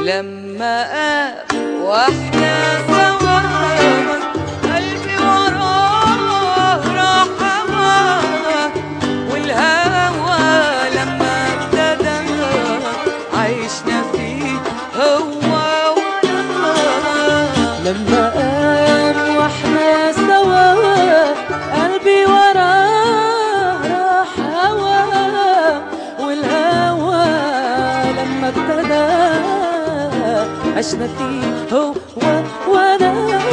لما قام واحنا سوا قلبي وراه راح هواه والهوى لما ابتدى عيشنا فيه هو وانا لما قام واحنا سوا قلبي وراه راح هوا والهوى لما ابتدى عشنا فيه هو وانا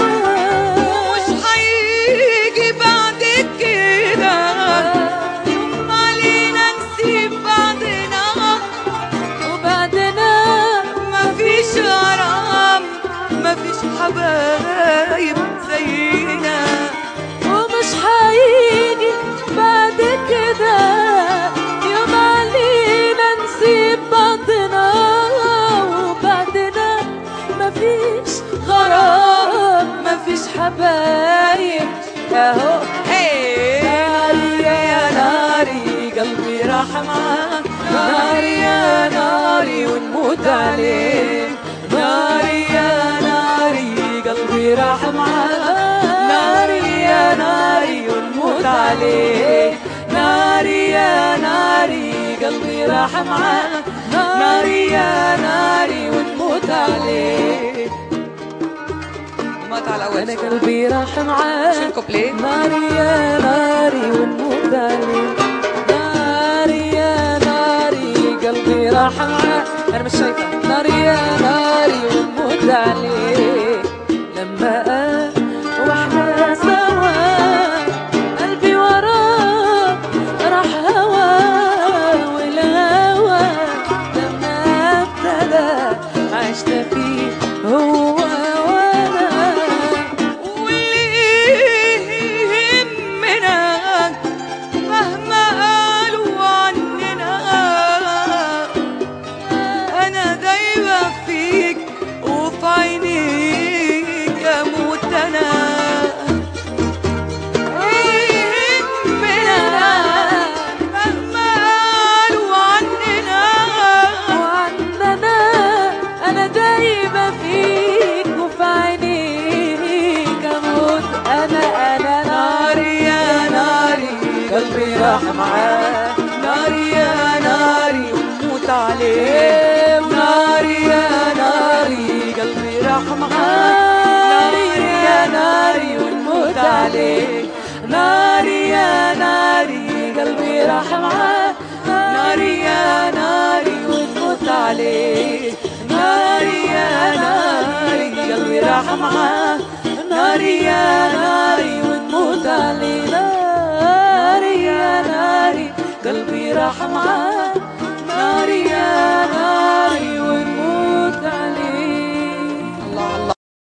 مش هيجي بعد كده يوم علينا نسيب بعضنا وبعدنا مفيش غرام مفيش حبايب زينا ومش هيجي بعد كده يوم علينا نسيب بعضنا وبعدنا مفيش غرام مفيش حبايب اهو ناري يا ناري قلبي راح معاك ناري يا ناري ونموت عليك ناري يا ناري قلبي راح معاك ناري يا ناري ونموت عليك ناري يا ناري قلبي راح معاك ناري يا ناري ونموت عليك مات على الاول انا شو؟ قلبي راح معاك شو الكوبليه؟ ناري يا ناري ونموت عليك ناري يا ناري قلبي راح معاك انا مش شايفه ناري يا ناري ونموت عليك لما قام واحنا سوا قلبي وراه راح هوا والهوى لما ابتدى عشت فيه هو وانا واللي يهمنا مهما قالوا عننا انا دايما فيك وفي عينيك اموت انا يهمنا مهما قالوا عننا وعننا انا دايما فيك وفي عينيك اموت انا انا ناري يا ناري قلبي راح معاك ناري يا ناري وموت عليك ناري يا ناري قلبي راح معاك ناري يا ناري ونموت عليك ناري يا ناري قلبي راح معاك ناري يا ناري ونموت عليك ناري يا ناري قلبي راح معاك ناري يا ناري ونموت عليك ناري يا ناري قلبي راح معاك